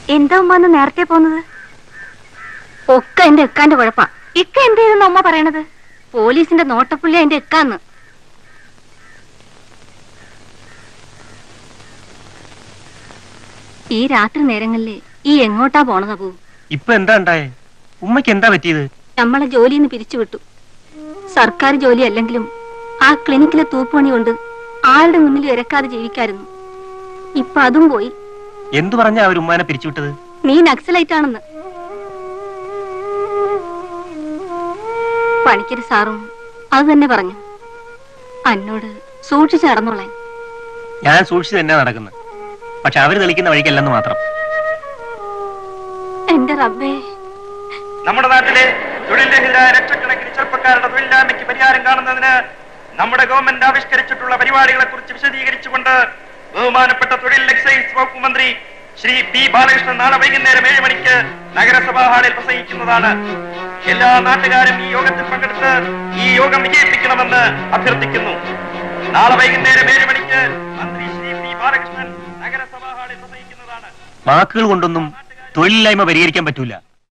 എന്താ ഉമ്മ ഒന്ന് നേരത്തെ പോന്നത് ഒക്കെ എന്റെ എക്കാന്റെ കുഴപ്പാ ഇക്ക എന്ത് ചെയ്തെന്ന് അമ്മ പറയണത് പോലീസിന്റെ നോട്ടപ്പുള്ളി എന്റെ എക്കാന്ന് ഈ രാത്രി നേരങ്ങളില് ഈ എങ്ങോട്ടാ പോണതാ പോ ഇപ്പൊ എന്താ ഉണ്ടായേ ഉമ്മയ്ക്ക് എന്താ പറ്റിയത് നമ്മളെ ജോലിന്ന് പിരിച്ചുവിട്ടു സർക്കാർ ജോലി അല്ലെങ്കിലും ആ ക്ലിനിക്കിലെ തൂപ്പണി കൊണ്ട് ആരുടെ മുന്നിൽ ഇരക്കാതെ ജീവിക്കായിരുന്നു ഇപ്പൊ അതും പോയി എന്തു പറഞ്ഞാ അവർ ഉമ്മാനെ പിരിച്ചുവിട്ടത് നീ നക്സലൈറ്റ് ആണെന്ന് പണിക്കര് സാറും അത് തന്നെ പറഞ്ഞു അന്നോട് സൂക്ഷിച്ചു നടന്നോളാൻ ഞാൻ സൂക്ഷിച്ചു തന്നെ നടക്കുന്നത് പക്ഷെ അവര് തെളിക്കുന്ന വഴിക്കല്ലെന്ന് മാത്രം എന്റെ റബ്ബേ നമ്മുടെ നാട്ടിലെ തൊഴിൽരഹിതരായ ലക്ഷക്കണക്കിന് ചെറുപ്പക്കാരുടെ തൊഴിലില്ലായ്മയ്ക്ക് പരിഹാരം കാണുന്നതിന് നമ്മുടെ ഗവൺമെന്റ് ആവിഷ്കരിച്ചിട്ടുള്ള പരിപാടികളെ കുറിച്ച് വിശദീകരിച്ചുകൊണ്ട് ബഹുമാനപ്പെട്ട തൊഴിൽ എക്സൈസ് വകുപ്പ് മന്ത്രി ശ്രീ പി ബാലകൃഷ്ണൻ നാളെ വൈകുന്നേരം ഏഴ് മണിക്ക് നഗരസഭാ ഹാളിൽ പ്രസംഗിക്കുന്നതാണ് എല്ലാ നാട്ടുകാരും ഈ യോഗത്തിൽ പങ്കെടുത്ത് ഈ യോഗം വിജയിപ്പിക്കണമെന്ന് അഭ്യർത്ഥിക്കുന്നു നാളെ വൈകുന്നേരം ഏഴ് മണിക്ക് മന്ത്രി ശ്രീ പി ബാലകൃഷ്ണൻ നഗരസഭാ ഹാളിൽ പ്രസംഗിക്കുന്നതാണ് വാക്കുകൾ കൊണ്ടൊന്നും തൊഴിലില്ലായ്മ പരിഹരിക്കാൻ പറ്റൂല